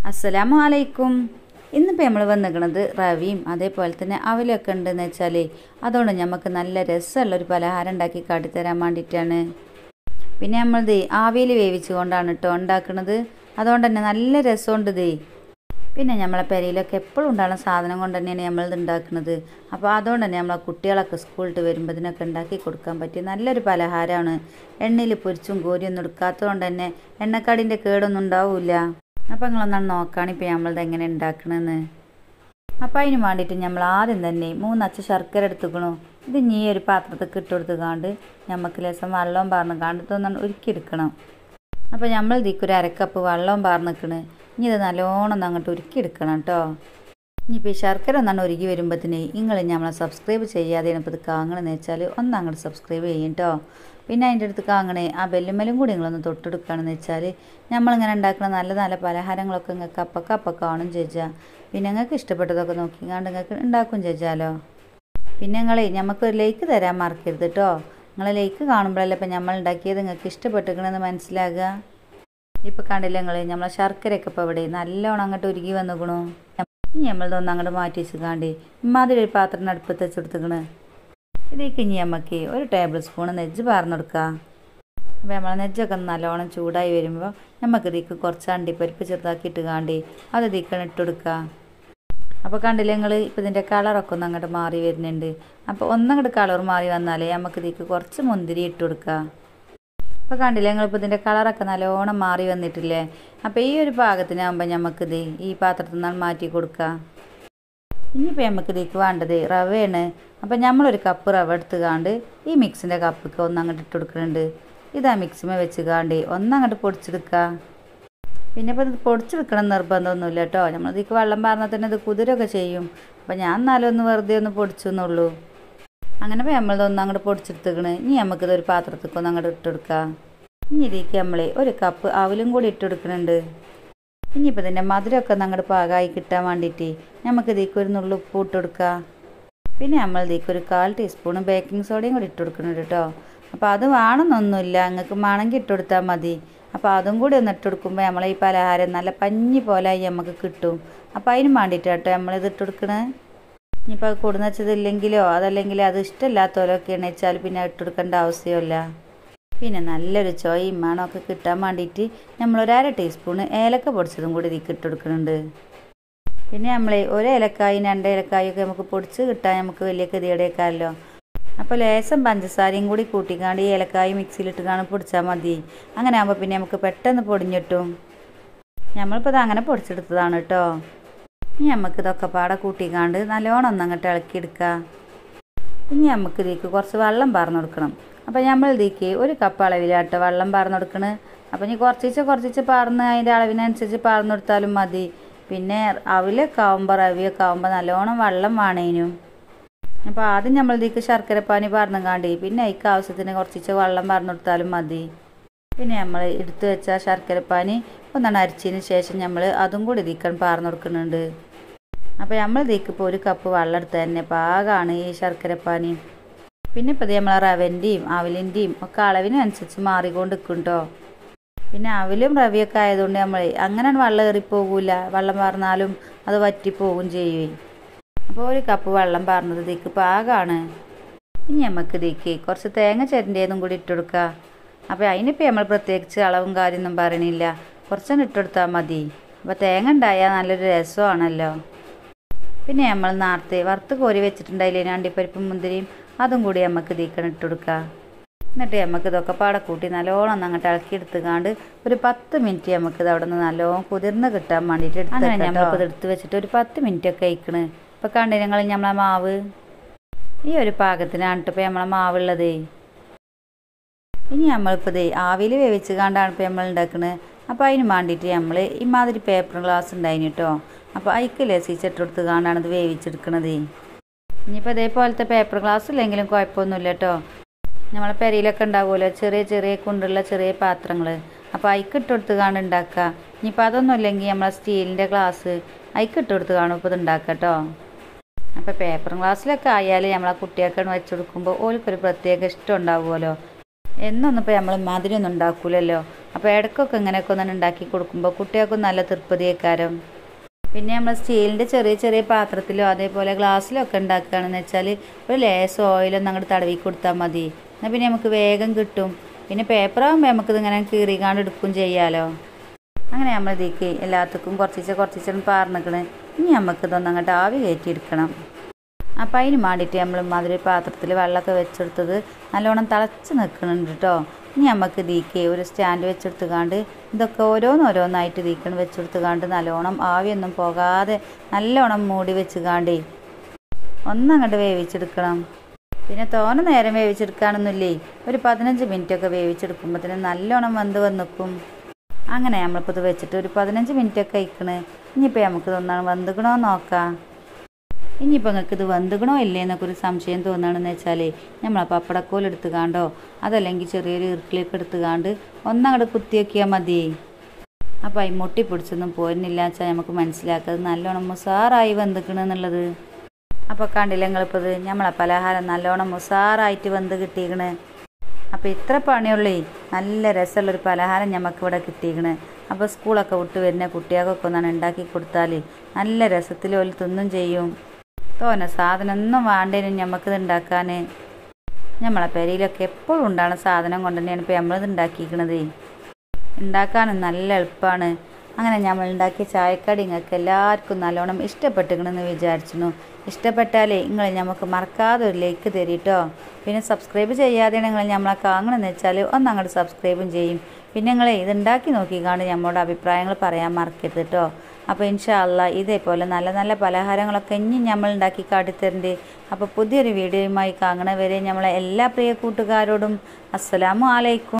അസ്സലാമു അലൈക്കും ഇന്നിപ്പോൾ നമ്മൾ വന്നിരിക്കുന്നത് റവിയും അതേപോലെ തന്നെ അവലൊക്കെ ഉണ്ടെന്ന് വെച്ചാൽ അതുകൊണ്ട് നമുക്ക് നല്ല രസമുള്ളൊരു പലഹാരം ഉണ്ടാക്കി കാട്ടിത്തരാൻ വേണ്ടിയിട്ടാണ് പിന്നെ നമ്മളിത് ആവിയിൽ വേവിച്ച് കൊണ്ടാണ് കേട്ടോ ഉണ്ടാക്കുന്നത് അതുകൊണ്ട് തന്നെ നല്ല രസമുണ്ട് ഇത് പിന്നെ നമ്മളെ പെരയിലൊക്കെ എപ്പോഴും ഉണ്ടാകുന്ന സാധനം കൊണ്ട് തന്നെയാണ് നമ്മളിത് ഉണ്ടാക്കുന്നത് അപ്പോൾ അതുകൊണ്ട് തന്നെ നമ്മളെ കുട്ടികളൊക്കെ സ്കൂളിട്ട് വരുമ്പോൾ ഇതിനൊക്കെ ഉണ്ടാക്കി കൊടുക്കാൻ പറ്റിയ നല്ലൊരു പലഹാരമാണ് എണ്ണയിൽ പൊരിച്ചും കോരിയൊന്നും എടുക്കാത്തതുകൊണ്ട് തന്നെ എണ്ണക്കടിൻ്റെ കേടൊന്നും ഉണ്ടാവില്ല അപ്പോൾ നിങ്ങളൊന്നാണ് നോക്കുകയാണ് ഇപ്പോൾ നമ്മളിത് എങ്ങനെ ഉണ്ടാക്കണമെന്ന് അപ്പോൾ അതിന് വേണ്ടിയിട്ട് നമ്മൾ ആദ്യം തന്നെ മൂന്നച്ച ശർക്കര എടുത്തുക്കണു ഇത് ഇനി ഈ ഒരു പാത്രത്തിൽ ഇട്ട് കൊടുത്തുകാണ്ട് നമുക്ക് ലേശം വെള്ളവും പാർന്ന് കാണ്ട് ഇതൊന്നും ഉരുക്കിയെടുക്കണം അപ്പോൾ നമ്മൾ ഇതിക്ക് ഒരു അരക്കപ്പ് വെള്ളവും പാർന്നിക്കണ് ഇനി ഇത് നല്ലോണം ഒന്ന് അങ്ങോട്ട് ഉരുക്കിയെടുക്കണം കേട്ടോ ഇനിയിപ്പോൾ ഈ ശർക്കര ഒന്നാണ് ഒരുക്കി വരുമ്പോഴത്തേന് നിങ്ങൾ നമ്മളെ സബ്സ്ക്രൈബ് ചെയ്യാതെ ഇപ്പോൾ ഇത് കാങ്ങണമെന്ന് വെച്ചാൽ ഒന്ന് അങ്ങോട്ട് സബ്സ്ക്രൈബ് ചെയ്യും കേട്ടോ പിന്നെ അതിൻ്റെ അടുത്ത് കാങ്ങണേ ആ ബെല്ലുമ്മലും കൂടി നിങ്ങളൊന്ന് തൊട്ടെടുക്കുകയാണെന്ന് വെച്ചാൽ നമ്മളിങ്ങനെ ഉണ്ടാക്കുന്ന നല്ല നല്ല പലഹാരങ്ങളൊക്കെ നിങ്ങൾക്ക് അപ്പൊക്കെ അപ്പം കാണും ചേച്ചാൽ പിന്നെ നിങ്ങൾക്ക് ഇഷ്ടപ്പെട്ടതൊക്കെ നോക്കിക്കാണ്ട് നിങ്ങൾക്ക് ഉണ്ടാക്കും ചേച്ചാലോ പിന്നെ നിങ്ങളെ നമുക്കൊരു ലേക്ക് തരാൻ മറക്കരുത് കേട്ടോ നിങ്ങൾ ലേക്ക് കാണുമ്പോഴല്ലേ ഇപ്പം നമ്മൾ ഉണ്ടാക്കിയത് നിങ്ങൾക്ക് ഇഷ്ടപ്പെട്ടിരിക്കണമെന്ന് മനസ്സിലാകുക ഇപ്പം കണ്ടില്ല നിങ്ങൾ നമ്മളെ ശർക്കരയൊക്കെ ഇപ്പോൾ ഇവിടെ നല്ലോണം അങ്ങോട്ട് ഉരുകി വന്നുക്കണു ഇനി നമ്മളിതൊന്ന് അങ്ങോട്ട് മാറ്റി വെച്ചുകാണ്ട് ഇമാതിരി ഒരു പാത്രം അടുപ്പത്ത് വെച്ചെടുത്തുക്കണ് ഇതിലേക്ക് ഇനി നമുക്ക് ഒരു ടേബിൾ സ്പൂൺ നെജ്ജ് പാർന്നെടുക്കാം അപ്പോൾ നമ്മളെ നെജ്ജൊക്കെ നല്ലോണം ചൂടായി വരുമ്പോൾ നമുക്ക് ഇതിക്ക് കുറച്ച് അണ്ടിപ്പരിപ്പ് ചെറുതാക്കിയിട്ട് കാണ്ടി അത് ഇതിക്കാണ് ഇട്ട് കൊടുക്കുക അപ്പോൾ കണ്ടില്ലേ നിങ്ങൾ ഇപ്പോൾ ഇതിൻ്റെ കളറൊക്കെ ഒന്ന് അങ്ങോട്ട് മാറി വരുന്നുണ്ട് അപ്പോൾ ഒന്നങ്ങോട്ട് കളർ മാറി വന്നാലേ നമുക്ക് ഇതിക്ക് കുറച്ച് മുന്തിരി ഇട്ട് കൊടുക്കുക അപ്പോൾ കണ്ടില്ലേ നിങ്ങളിപ്പോൾ ഇതിൻ്റെ കളറൊക്കെ നല്ലോണം മാറി വന്നിട്ടില്ലേ അപ്പോൾ ഈ ഒരു പാകത്തിനാകുമ്പോൾ നമുക്കിത് ഈ പാത്രത്തിൽ നിന്നാണ് മാറ്റി കൊടുക്കുക ഇനിയിപ്പോൾ നമുക്ക് ഇതിക്ക് വേണ്ടത് റവയാണ് അപ്പോൾ നമ്മളൊരു കപ്പ് റവ എടുത്തുകാണ്ട് ഈ മിക്സിൻ്റെ കപ്പിക്ക് ഒന്ന് അങ്ങോട്ട് ഇട്ട് കൊടുക്കുന്നുണ്ട് ഇതാ മിക്സിമേ വെച്ച് കാണ്ട് ഒന്നങ്ങോട്ട് പൊടിച്ചെടുക്കുക പിന്നെ ഇപ്പോൾ ഇത് പൊടിച്ചെടുക്കണം നിർബന്ധമൊന്നുമില്ല കേട്ടോ നമ്മൾ ഇതിക്ക് വെള്ളം പാർന്നാൽ തന്നെ ഇത് കുതിരൊക്കെ ചെയ്യും അപ്പോൾ ഞാൻ എന്നാലും ഒന്ന് വെറുതെ ഒന്ന് പൊടിച്ചു എന്നുള്ളൂ അങ്ങനെ ഇപ്പോൾ നമ്മളിതൊന്നും അങ്ങോട്ട് പൊടിച്ചെടുത്തേക്കണ് ഇനി നമുക്കിത് ഒരു പാത്രത്തേക്ക് ഒന്ന് അങ്ങോട്ട് ഇട്ടെടുക്കാം ഇനി ഇതിലേക്ക് നമ്മൾ ഒരു കപ്പ് അവലും കൂടി ഇട്ടെടുക്കുന്നുണ്ട് ഇനിയിപ്പോൾ ഇതിൻ്റെ മധുരമൊക്കെ ഒന്ന് അങ്ങോട്ട് പാകമായി കിട്ടാൻ വേണ്ടിയിട്ട് നമുക്ക് ഇതിലേക്ക് ഒരു നുള്ളു ഉപ്പ് ഇട്ട് കൊടുക്കുക പിന്നെ നമ്മൾ ഇതിലേക്ക് ഒരു കാൽ ടീസ്പൂൺ ബേക്കിംഗ് സോഡയും കൂടി ഇട്ട് കൊടുക്കുന്നുണ്ട് കേട്ടോ അപ്പോൾ അത് വേണമെന്നൊന്നുമില്ല നിങ്ങൾക്ക് വേണമെങ്കിൽ ഇട്ട് കൊടുത്താൽ മതി അപ്പോൾ അതും കൂടി ഒന്ന് ഇട്ട് കൊടുക്കുമ്പോൾ നമ്മളെ ഈ പലഹാരം നല്ല പഞ്ഞി പോലായി നമുക്ക് കിട്ടും അപ്പോൾ അതിന് വേണ്ടിയിട്ട് കേട്ടോ നമ്മളിത് ഇട്ട് കൊടുക്കണേ ഇനിയിപ്പോൾ അത് കൊടുന്ന് വെച്ചതില്ലെങ്കിലോ അതല്ലെങ്കിൽ അത് ഇഷ്ടമില്ലാത്തവരൊക്കെയാണ് വെച്ചാൽ പിന്നെ ഇട്ട് കൊടുക്കേണ്ട ആവശ്യമില്ല പിന്നെ നല്ലൊരു ചോയും മണമൊക്കെ കിട്ടാൻ വേണ്ടിയിട്ട് നമ്മളൊരു അര ടീസ്പൂൺ ഏലക്ക പൊടിച്ചതും കൂടി ഇതിക്ക് ഇട്ട് കൊടുക്കുന്നുണ്ട് പിന്നെ നമ്മൾ ഒരു ഏലക്കായും രണ്ട് ഏലക്കായും ഒക്കെ നമുക്ക് പൊടിച്ച് കിട്ടാൻ നമുക്ക് വലിയ ഗതിയുടെയൊക്കെയല്ലോ അപ്പോൾ ലേശം പഞ്ചസാരയും കൂടി കൂട്ടിക്കാണ്ട് ഈ ഏലക്കായും മിക്സിയിലിട്ട് കാണാൻ പൊടിച്ചാൽ മതി അങ്ങനെ ആകുമ്പോൾ പിന്നെ നമുക്ക് പെട്ടെന്ന് പൊടിഞ്ഞിട്ടും നമ്മളിപ്പോൾ ഇത് അങ്ങനെ പൊടിച്ചെടുത്തതാണ് കേട്ടോ ഇനി നമുക്ക് ഇതൊക്കെ പാടെ കൂട്ടിക്കാണ്ട് നല്ലോണം ഒന്നങ്ങോട്ട് ഇളക്കിയെടുക്കുക ഇനി നമുക്ക് ഇതിലേക്ക് കുറച്ച് വെള്ളം പാർന്നു കൊടുക്കണം അപ്പോൾ നമ്മൾ ഇതിലേക്ക് ഒരു കപ്പ് അളവിലാട്ടോ വെള്ളം പാർന്നു കൊടുക്കണ് അപ്പോൾ ഇനി കുറച്ചിച്ച് കുറച്ചിച്ച് പാർന്ന് അതിൻ്റെ അളവിനനുസരിച്ച് പാർന്നു കൊടുത്താലും മതി പിന്നെ അവിലൊക്കെ ആകുമ്പോൾ റവിയൊക്കെ ആകുമ്പോൾ നല്ലോണം വെള്ളം വേണേനും അപ്പോൾ ആദ്യം നമ്മൾ ഇതിലേക്ക് ശർക്കരപ്പാനി പാർന്നു കാണ്ടി പിന്നെ അതിക്ക് ആവശ്യത്തിന് കുറച്ചിച്ച് വെള്ളം പാർന്നു കൊടുത്താലും മതി പിന്നെ നമ്മൾ എടുത്തു വെച്ച ശർക്കരപ്പാനി ഒന്നാണ് അരിച്ചതിന് ശേഷം നമ്മൾ അതും കൂടി ഇതിക്കാൻ പാർന്നു കൊടുക്കുന്നുണ്ട് അപ്പോൾ നമ്മൾ ഇതിക്ക് ഇപ്പോൾ ഒരു കപ്പ് വെള്ളം എടുത്ത് തന്നെ പാകമാണ് ഈ ശർക്കരപ്പാനി പിന്നെ ഇപ്പോൾ ഇത് നമ്മൾ റവൻ്റെയും അവലിൻ്റെയും ഒക്കെ അളവിനനുസരിച്ച് മാറിക്കൊണ്ട് നിൽക്കും കേട്ടോ പിന്നെ അവലും റവിയൊക്കെ ആയതുകൊണ്ട് നമ്മൾ അങ്ങനെ വെള്ളം ഏറിപ്പോകില്ല വെള്ളം പാർന്നാലും അത് വറ്റിപ്പോകും ചെയ്യും അപ്പോൾ ഒരു കപ്പ് വെള്ളം പാർന്നത് ഇതിക്ക് പാകമാണ് ഇനി നമുക്ക് ഇതിക്ക് കുറച്ച് തേങ്ങ ചിരണ്ടിയതും കൂടി ഇട്ട് കൊടുക്കുക അപ്പോൾ അതിനിപ്പോൾ നമ്മൾ പ്രത്യേകിച്ച് അളവും കാര്യമൊന്നും പറയണില്ല കുറച്ചൊന്നും ഇട്ടെടുത്താൽ മതി അപ്പോൾ തേങ്ങ ഉണ്ടായാൽ നല്ലൊരു രസമാണല്ലോ പിന്നെ നമ്മൾ നേരത്തെ വറുത്ത് കോരി വെച്ചിട്ടുണ്ടായില്ലേ അണ്ടിപ്പരിപ്പും മുന്തിരിയും അതും കൂടി നമുക്ക് ഇതിക്കണം ഇട്ട് കൊടുക്കുക എന്നിട്ട് നമുക്ക് ഇതൊക്കെ പാടെ കൂട്ടി നല്ലോണം ഒന്ന് അങ്ങോട്ട് ഇളക്കി എടുത്തുകാണ്ട് ഒരു പത്ത് മിനിറ്റ് നമുക്ക് ഇത് അവിടെ നിന്ന് നല്ലോണം കുതിർന്ന് കിട്ടാൻ വേണ്ടിയിട്ട് എടുത്ത് അങ്ങനെ നമ്മളിപ്പോൾ എടുത്ത് വെച്ചിട്ട് ഒരു പത്ത് മിനിറ്റ് ഒക്കെ കഴിക്കണ് ഇപ്പോൾ കണ്ടു ഞങ്ങൾ നമ്മളെ മാവ് ഈ ഒരു പാകത്തിനാണ് ഇപ്പോൾ നമ്മളെ മാവുള്ളത് ഇനി നമ്മളിപ്പോൾ ദേ ആവിയിൽ വേവിച്ച് കണ്ടാണ് ഇപ്പോൾ നമ്മൾ ഉണ്ടാക്കുന്നത് അപ്പോൾ അതിന് വേണ്ടിയിട്ട് നമ്മൾ ഇമാതിരി പേപ്പർ ഗ്ലാസ് ഉണ്ടായിന് കേട്ടോ അപ്പോൾ അതിക്ക് ലസിച്ചിട്ട് കൊടുത്ത് കാണാണ് ഇത് വേവിച്ചെടുക്കണത് ഇനിയിപ്പോൾ ഇതേപോലത്തെ പേപ്പർ ഗ്ലാസ് ഇല്ലെങ്കിലും കുഴപ്പമൊന്നുമില്ല കേട്ടോ നമ്മളെ പെരയിലൊക്കെ ഉണ്ടാവുമല്ലോ ചെറിയ ചെറിയ കൊണ്ടുള്ള ചെറിയ പാത്രങ്ങൾ അപ്പോൾ അതിക്ക് ഇട്ട് കൊടുത്ത് കാണും ഉണ്ടാക്കുക ഇനിയിപ്പോൾ അതൊന്നും ഇല്ലെങ്കിൽ നമ്മളെ സ്റ്റീലിൻ്റെ ഗ്ലാസ് അതിക്ക് ഇട്ട് കൊടുത്ത് കാണും ഇപ്പോൾ ഇത് ഉണ്ടാക്കുക കേട്ടോ അപ്പോൾ പേപ്പർ ഗ്ലാസ്സിലൊക്കെ ആയാൽ നമ്മളെ കുട്ടികൾക്ക് വെച്ച് കൊടുക്കുമ്പോൾ ഓൽക്കൊരു പ്രത്യേക ഇഷ്ടം ഉണ്ടാവുമല്ലോ എന്നൊന്നും ഇപ്പോൾ നമ്മൾ മാതിരി ഒന്നും ഉണ്ടാക്കൂലല്ലോ അപ്പോൾ ഇടയ്ക്കൊക്കെ ഇങ്ങനെയൊക്കെ ഒന്ന് ഉണ്ടാക്കി കൊടുക്കുമ്പോൾ കുട്ടികൾക്കും നല്ല തൃപ്തിയേക്കാരം പിന്നെ നമ്മൾ സ്റ്റീലിൻ്റെ ചെറിയ ചെറിയ പാത്രത്തിലോ അതേപോലെ ഗ്ലാസ്സിലോ ഒക്കെ ഉണ്ടാക്കുകയാണെന്ന് വെച്ചാൽ ഒരു ലേസ് ഓയിലൊന്നും അങ്ങോട്ട് തടവി കൊടുത്താൽ മതി എന്നാൽ പിന്നെ നമുക്ക് വേഗം കിട്ടും പിന്നെ പേപ്പറാകുമ്പോൾ നമുക്കിത് ഇങ്ങനെ കീറിക്കാണ്ട് എടുക്കും ചെയ്യാലോ അങ്ങനെ നമ്മൾ ഇതിലേക്ക് എല്ലാത്തുക്കും കുറച്ചിച്ച് കുറച്ചിച്ചും പാർന്നിക്കണ് ഇനി നമുക്ക് ഇതൊന്നും അങ്ങോട്ട് ആവി കയറ്റിയെടുക്കണം അപ്പം അതിന് വേണ്ടിയിട്ട് നമ്മൾ മാതിരി പാത്രത്തിൽ വെള്ളമൊക്കെ വെച്ചെടുത്തത് നല്ലോണം തിളച്ച് നിൽക്കുന്നുണ്ട് കേട്ടോ ഇനി നമുക്ക് ഇതിലേക്ക് ഒരു സ്റ്റാൻഡ് വെച്ചെടുത്തുകാണ്ട് ഇതൊക്കെ ഓരോന്നോരോന്നായിട്ട് ഇതിക്കണം വെച്ചെടുത്തുകാണ്ട് നല്ലോണം ആവിയൊന്നും പോകാതെ നല്ലോണം മൂടി വെച്ചുകാണ്ടേ ഒന്നങ്ങോട്ട് വേവിച്ചെടുക്കണം പിന്നെ തോനെ നേരം വേവിച്ചെടുക്കാനൊന്നുമില്ലേ ഒരു പതിനഞ്ച് മിനിറ്റൊക്കെ വേവിച്ചെടുക്കുമ്പോഴത്തേന് നല്ലോണം വെന്ത് വന്നിക്കും അങ്ങനെ നമ്മളിപ്പോൾ ഇത് വെച്ചിട്ട് ഒരു പതിനഞ്ച് മിനിറ്റൊക്കെ കഴിക്കണ് ഇനിയിപ്പോൾ നമുക്ക് ഇതൊന്നാണ് വെന്തുക്കണോ നോക്കാം ഇനിയിപ്പോൾ നിങ്ങൾക്ക് ഇത് വെന്തുക്കണോ ഇല്ലേ എന്നൊക്കെ ഒരു സംശയം തോന്നുകയാണെന്ന് വെച്ചാൽ നമ്മൾ പപ്പടക്കോൽ എടുത്തുകാണ്ടോ അതല്ലെങ്കിൽ ചെറിയൊരു ഇറുക്കിലേക്ക് എടുത്തുകാണ്ട് ഒന്നങ്ങോട്ട് കുത്തിയൊക്കിയാൽ മതി അപ്പോൾ ഈ മുട്ടി പിടിച്ചൊന്നും പോരുന്നില്ല വെച്ചാൽ നമുക്ക് മനസ്സിലാക്കുന്നത് നല്ലോണം മുസാറായി വെന്തുക്കണെന്നുള്ളത് അപ്പോൾ കണ്ടില്ല നിങ്ങളിപ്പോൾ ഇത് നമ്മളെ പലഹാരം നല്ലോണം മുസാറായിട്ട് വെന്ത് കിട്ടിയിരിക്കണ് അപ്പോൾ ഇത്ര പണിയുള്ളേ നല്ല രസമുള്ളൊരു പലഹാരം ഞമ്മക്ക് ഇവിടെ കിട്ടിയിരിക്കണ് അപ്പോൾ സ്കൂളൊക്കെ വിട്ട് വരുന്ന കുട്ടികൾക്കൊക്കെ ഒന്നാണ് ഉണ്ടാക്കി കൊടുത്താൽ നല്ല രസത്തിൽ ഓല് തിന്നും ചെയ്യും തോന്നെ സാധനം ഒന്നും വേണ്ടേനും ഞമ്മക്കിത് ഉണ്ടാക്കാൻ നമ്മളെ പെരയിലൊക്കെ എപ്പോഴും ഉണ്ടാകുന്ന സാധനം കൊണ്ട് തന്നെയാണ് ഇപ്പോൾ നമ്മളിത് ഉണ്ടാക്കിയിരിക്കണത് ഉണ്ടാക്കാനും നല്ല എളുപ്പമാണ് അങ്ങനെ നമ്മൾ ഉണ്ടാക്കിയ ചായക്കടി നിങ്ങൾക്ക് എല്ലാവർക്കും നല്ലോണം ഇഷ്ടപ്പെട്ടിരിക്കണമെന്ന് വിചാരിച്ചിരുന്നു ഇഷ്ടപ്പെട്ടാലേ നിങ്ങൾ നമുക്ക് മറക്കാതെ ഒരു ലൈക്ക് തരീട്ടോ പിന്നെ സബ്സ്ക്രൈബ് ചെയ്യാതെ നിങ്ങൾ നമ്മളെ കാണണമെന്ന് വെച്ചാൽ ഒന്ന് അങ്ങോട്ട് സബ്സ്ക്രൈബും ചെയ്യും പിന്നെ നിങ്ങൾ ഇത് ഉണ്ടാക്കി നോക്കിക്കാണ്ട് നമ്മളോട് അഭിപ്രായങ്ങൾ പറയാൻ മറക്കരുത് കേട്ടോ അപ്പോൾ ഇൻഷാ അല്ല ഇതേപോലെ നല്ല നല്ല പലഹാരങ്ങളൊക്കെ ഇനി നമ്മൾ ഉണ്ടാക്കി കാട്ടിത്തരുന്നുണ്ട് അപ്പോൾ പുതിയൊരു വീഡിയോയുമായി കാണണ വരെ നമ്മളെ എല്ലാ പ്രിയ കൂട്ടുകാരോടും അസ്സലാമു അലൈക്കും